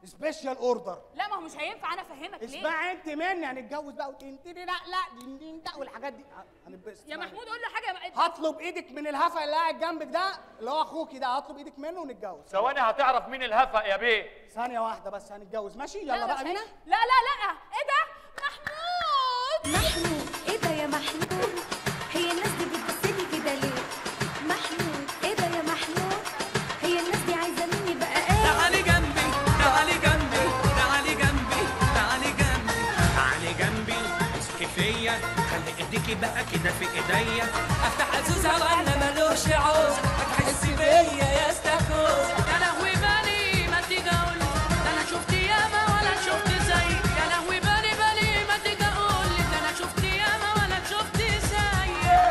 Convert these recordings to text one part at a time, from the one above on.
سبيشال اوردر لا ما هو مش هينفع انا افهمك ليه اسمعي انت مني هنتجوز بقى وتنتدي لا لا دين دين ده والحاجات دي هنتبسط يا محمود قول له حاجه هطلب ايدك من الهفا اللي قاعد جنبك ده اللي هو اخوكي ده هطلب ايدك منه ونتجوز ثواني هتعرف مين الهفق يا بيه ثانية واحدة بس هنتجوز ماشي لا، يلا مش بقى هي- بينا لا لا لا ايه ده محمود محمود ايه ده يا محمود هي الناس دي بتبصلي كده ليه محمود ايه ده يا محمود هي الناس دي عايزه مني بقى ايه تعالي جنبي تعالي جنبي تعالي جنبي تعالي جنبي تعالي جنبي امسكي فيا خلي ايديكي بقى كده في ايديا افتح ازوزها وانا ملوش عوز هتحسي بيا يا استاكوز يا لهوي بالي ما تيجي اقول ده انا شفت ياما ولا شفت زي يا لهوي بالي بالي ما تيجي اقول ده انا شفت ياما ولا شفت زي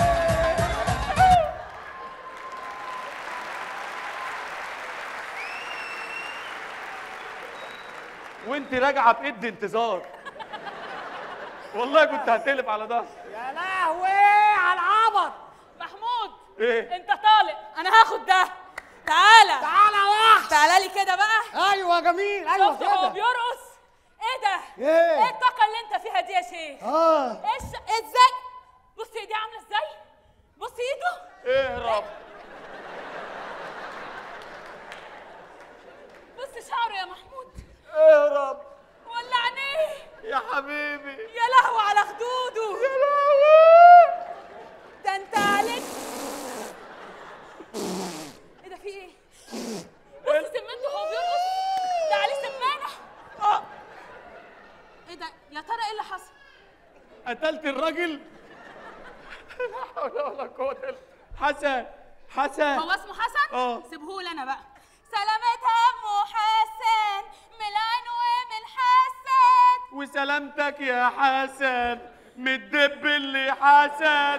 وانت راجعه بايد انتظار والله كنت هتقلب على ده يا لهوي على العبط محمود ايه انت طالق انا هاخد ده تعالى تعالى واحد تعالى لي كده بقى ايوه جميل ايوه شفت هو كده بيرقص ايه ده ايه؟ ايه الطاقه اللي انت فيها دي يا شيخ اه ايش ازاي بص ايدي عامله ازاي بص ايده اهرب بص شعره يا محمود اهرب ولا عينيه يا حبيبي يا لهوي على خدوده يا لهوي ده انت عليك ايه ده في ايه بص سمنته هو بيرقص ده عليه سمانه ايه ده يا ترى ايه اللي حصل قتلت الراجل لا حول ولا قوه الا حسن حسن هو اسمه حسن اه. سيبهولي انا بقى سلامتها ام حسن من العين ومن حسن وسلامتك يا حسن من الدب اللي حسن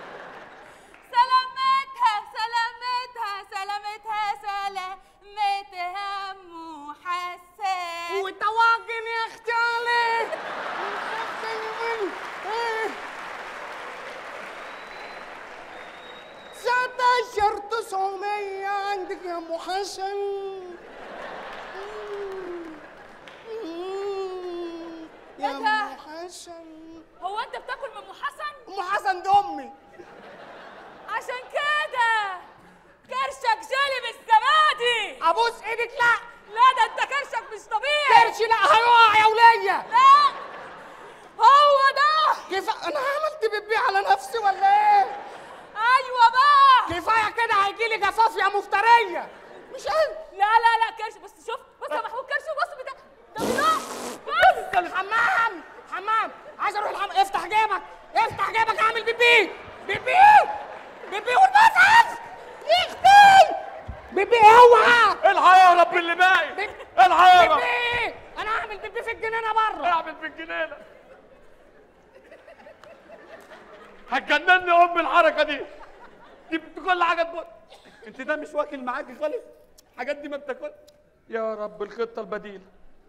سلامتها سلامتها سلامتها سلامتها ام حسن وطواجن يا اختي عليك ستاشر تسعمية عندك يا ام حسن يا إيه ام ده؟ حسن هو انت بتاكل من ام حسن ام حسن دي امي عشان كده كرشك جالي بالزبادي ابوس ايدك لا لا ده انت كرشك مش طبيعي كرشي لا هيقع يا ولية لا هو ده كيف انا عملت بيبي على نفسي ولا ايه ايوه بقى كفايه كده هيجي لي جفاف يا مفتريه مش انا لا لا لا كرش بص شوف بص يا محمود كرش بص بتاع ده بيضاء بص الحمام حمام عايز اروح الحمام افتح جيبك افتح جيبك اعمل بيبي بيبي بيبي والمصحف يختي بيبي اوعى الحق يا رب اللي باقي بيبي الحق يا رب بيبي انا هعمل بيبي في الجنينه بره اعمل في الجنينه هتجنني ام الحركه دي دي كل حاجه تبص انت ده مش واكل معاكي خالص الحاجات دي ما بتاكل يا رب الخطه البديله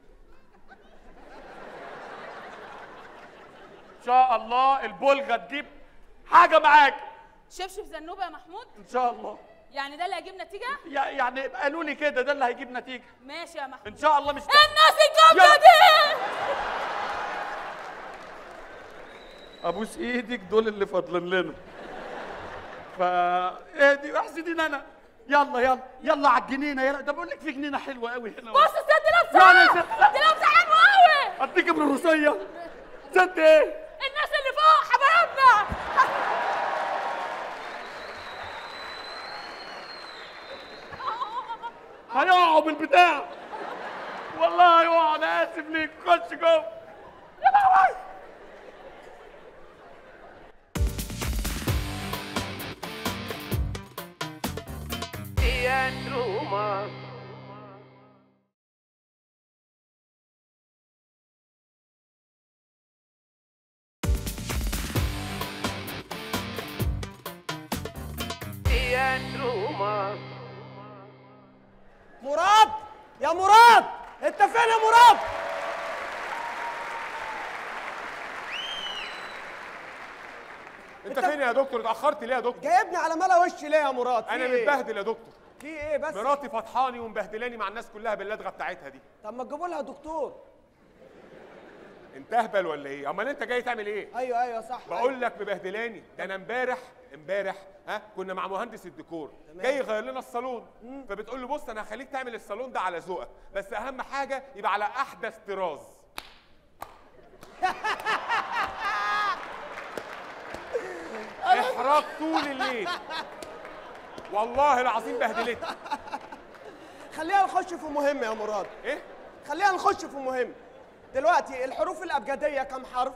ان شاء الله البولجه تجيب حاجه معاك شبشب زنوبه يا محمود ان شاء الله يعني ده اللي هيجيب نتيجه يع- يعني قالوا لي كده ده اللي هيجيب نتيجه ماشي يا محمود ان شاء الله مش الناس الجامده يلا. دي ابوس ايدك دول اللي فاضلين لنا فا اهدي واحسدين انا يلا يلا يلا على الجنينه يلا ده بقول لك في جنينه حلوه قوي هنا بص الست لابسه يعني ايه؟ ست- دي لابسه حلوه قوي اديك بالروسيه ست ايه الناس اللي فوق حبايبنا هيقعوا بالبتاع والله هيقعوا انا اسف ليك خش جوه يا لهوي مراد يا مراد انت فين يا مراد انت فين يا دكتور اتاخرت ليه يا دكتور جايبني على ملا وشي ليه يا مراد في انا إيه؟ متبهدل يا دكتور في ايه بس مراتي فطحاني ومبهدلاني مع الناس كلها باللدغه بتاعتها دي طب ما تجيبوا لها دكتور انت اهبل ولا ايه امال انت جاي تعمل ايه ايوه ايوه صح بقول لك مبهدلاني ده انا امبارح امبارح ها كنا مع مهندس الديكور جاي يغير لنا الصالون فبتقول له بص انا هخليك تعمل الصالون ده على ذوقك بس اهم حاجه يبقى على احدث طراز احراج طول الليل والله العظيم بهدلتني خلينا نخش في مهم يا مراد ايه خلينا نخش في مهم دلوقتي الحروف الابجديه كم حرف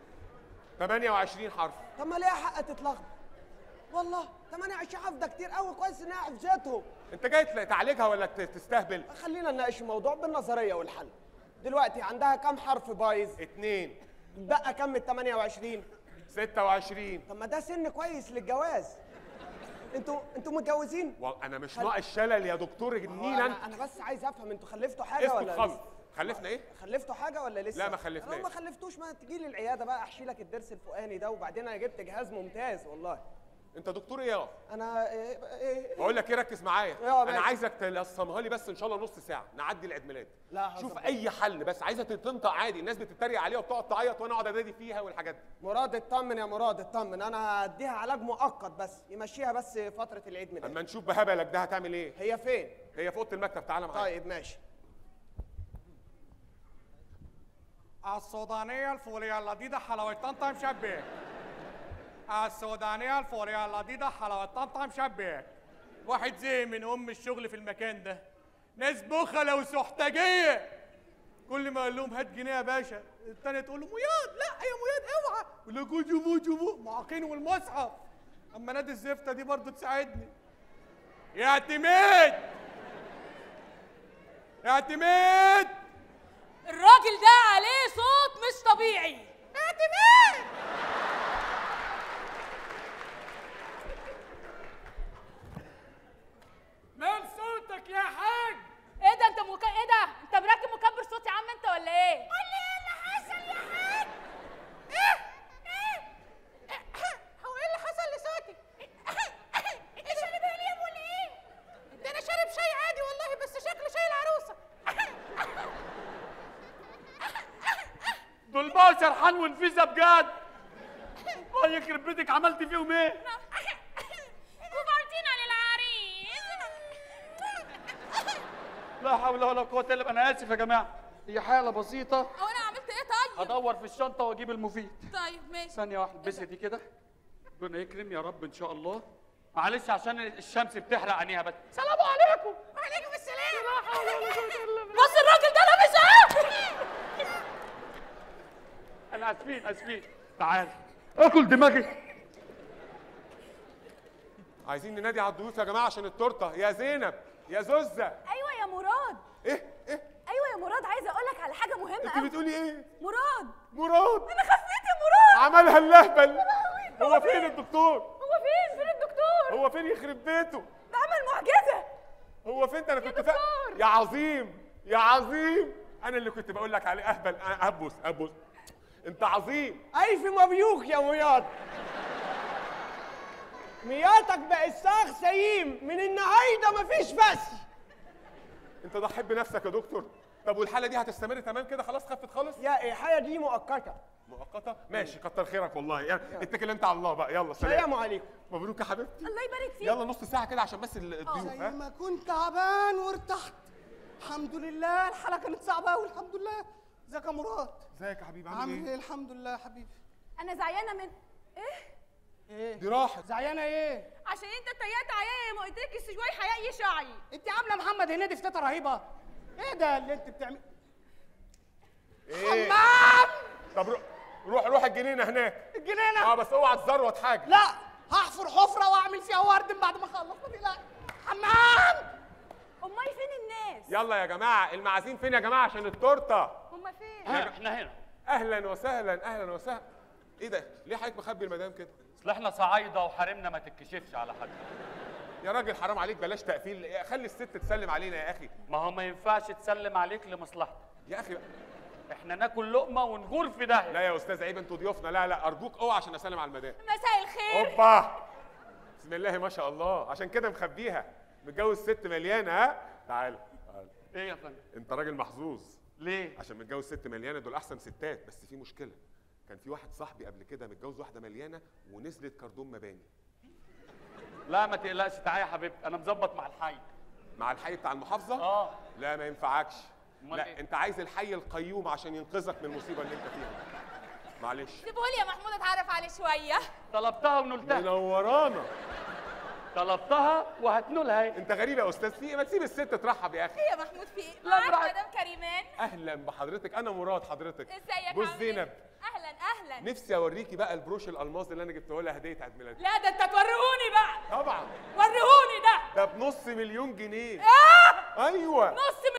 28 حرف طب ما ليها حق تتلخبط والله 28 حرف ده كتير قوي كويس انها حفظته انت جاي تعالجها ولا ت- تستهبل خلينا نناقش الموضوع بالنظريه والحل دلوقتي عندها كم حرف بايظ اتنين بقى كم ال 28 26 طب ما ده سن كويس للجواز انتوا انتوا متجوزين و- انا مش ناقص شلل يا دكتور النيل انت انا انا بس عايز افهم انتوا خلفتوا حاجه اسكت ولا خالص لسه؟ خلفنا ايه خلفتوا حاجه ولا لسه لا، ما خلفناش. لو ما خلفتوش ما تجي لي العياده بقى احشي لك الضرس الفوقاني ده وبعدين انا جبت جهاز ممتاز والله انت دكتور ايه يا انا إيه إيه بقول لك ايه ركز معايا يا انا ماشي. عايزك تلصمها لي بس ان شاء الله نص ساعه نعدي العيد ميلاد لا، شوف هظبط. اي حل بس عايزه تنطق عادي الناس بتتريق عليها وبتقعد تعيط وانا اقعد انادي فيها والحاجات دي مراد اطمن يا مراد اطمن انا هديها علاج مؤقت بس يمشيها بس فتره العيد ميلاد اما نشوف بهبلك ده هتعمل ايه هي فين هي في اوضه المكتب تعالى معايا طيب ماشي السودانية الفورية اللذيذة حلاوة طمطم شبيك السودانية الفورية اللذيذة حلاوة طمطم شبيك واحد زي من أم الشغل في المكان ده ناس بخلة وسحتجية كل ما اقول لهم هات جنيه يا باشا التانية تقول له مياد لا يا مياد اوعى يقول له جو جبو جبو معاقين والمصحف اما نادي الزفته دي برضه تساعدني يا اعتماد يا اعتماد الراجل ده عليه صوت مش طبيعي اعتماد مال صوتك يا حاج ايه ده انت مك... ايه ده انت مركب مكبر صوت يا عم انت ولا ايه قول لي ايه اللي حصل يا حاج ايه ايه هو ايه اللي حصل لصوتي ايه شارب هليم ولا ايه ده انا شارب شاي عادي والله بس شكله شاي العروسه دول بقى سرحان ونفيسه بجد الله يخرب بيتك عملت فيهم ايه وبارتينا للعريس لا حول ولا قوه الا بالله انا اسف يا جماعه هي حاله بسيطه هو انا عملت ايه طيب هدور في الشنطه واجيب المفيد طيب ماشي ثانيه واحده بس دي كده ربنا يكرم يا رب ان شاء الله معلش عشان الشمس بتحرق عينيها بس سلام عليكم وعليكم السلام بص الراجل ده لابس ايه انا اسفين اسفين تعال اكل دماغي عايزين ننادي على الضيوف يا جماعه عشان التورته يا زينب يا زوزه ايوه يا مراد ايه ايه ايوه يا مراد عايزه اقول لك على حاجه مهمه انت قوي بتقولي ايه مراد مراد انا خفيت يا مراد عملها اللهبل هو فين الدكتور هو فين فين الدكتور هو فين يخرب بيته ده عمل معجزه هو فين ده انا كنت فا... دكتور. يا عظيم يا عظيم انا اللي كنت بقول لك عليه اهبل أ- ابوس ابوس انت عظيم الف مبروك يا مياد مياتك بقت ساغ سيم من النهارده مفيش بس انت ضحيت بنفسك يا دكتور طب والحاله دي هتستمر تمام كده خلاص خفت خالص يا الحاله دي مؤقته مؤقته ماشي كتر خيرك والله يعني اتكل انت على الله بقى يلا السلام سلام عليكم مبروك يا حبيبتي الله يبارك فيك يلا نص ساعه كده عشان بس ال- الضيوف زي ها ما كنت تعبان وارتحت الحمد لله الحلقه كانت صعبه قوي الحمد لله ازيك يا مراد ازيك يا حبيبي عامل عامل ايه ايه الحمد لله يا حبيبي انا زعلانه من ايه دي راحت زعيانه ايه عشان انت اتريقت عليا ما قلت لك السجواي حياء يشعي انت عامله محمد هنيدي في تيتا رهيبه ايه ده اللي انت بتعمل ايه حمام طب روح روح روح الجنينه هناك الجنينه اه بس اوعى تزروت حاجه لا هحفر حفره واعمل فيها ورد بعد ما اخلص ما تقلقش حمام امال فين الناس يلا يا جماعه المعازيم فين يا جماعه عشان التورته هما فين ها، احنا هنا اهلا وسهلا اهلا وسهلا ايه ده ليه حضرتك مخبي المدام كده اصل احنا صعايده وحرمنا ما تتكشفش على حد يا راجل حرام عليك بلاش تقفيل خلي الست تسلم علينا يا اخي ما هو ما ينفعش تسلم عليك لمصلحتك يا اخي احنا ناكل لقمه ونجور في داهيه لا يا استاذ عيب انتوا ضيوفنا لا لا ارجوك اوعى عشان اسلم على المدام مساء الخير اوبا بسم الله ما شاء الله عشان كده مخبيها متجوز ست مليانه ها تعال تعال ايه يا فندم انت راجل محظوظ ليه عشان متجوز ست مليانه دول احسن ستات بس في مشكله كان في واحد صاحبي قبل كده متجوز واحده مليانه ونزلت كردون مباني لا ما تقلقش تعالى يا حبيبتي انا مظبط مع الحي مع الحي بتاع المحافظه اه لا ما ينفعكش أمال لا إيه؟ انت عايز الحي القيوم عشان ينقذك من المصيبه اللي انت فيها معلش سيبهولي يا محمود اتعرف عليه شويه طلبتها ونلتها منورانا طلبتها وهتنولها اهي انت غريب يا استاذ في ايه ما تسيب الست ترحب يا اخي ايه يا محمود في ايه لا، معاك براحتك. مدام كريمان اهلا بحضرتك انا مراد حضرتك ازيك جوز عامل إيه؟ زينب اهلا اهلا نفسي اوريكي بقى البروش الالماس اللي انا جبته لها هديه عيد ميلاد لا ده انت توريهوني بقى طبعا وريهوني ده ده بنص مليون جنيه آه! ايوه نص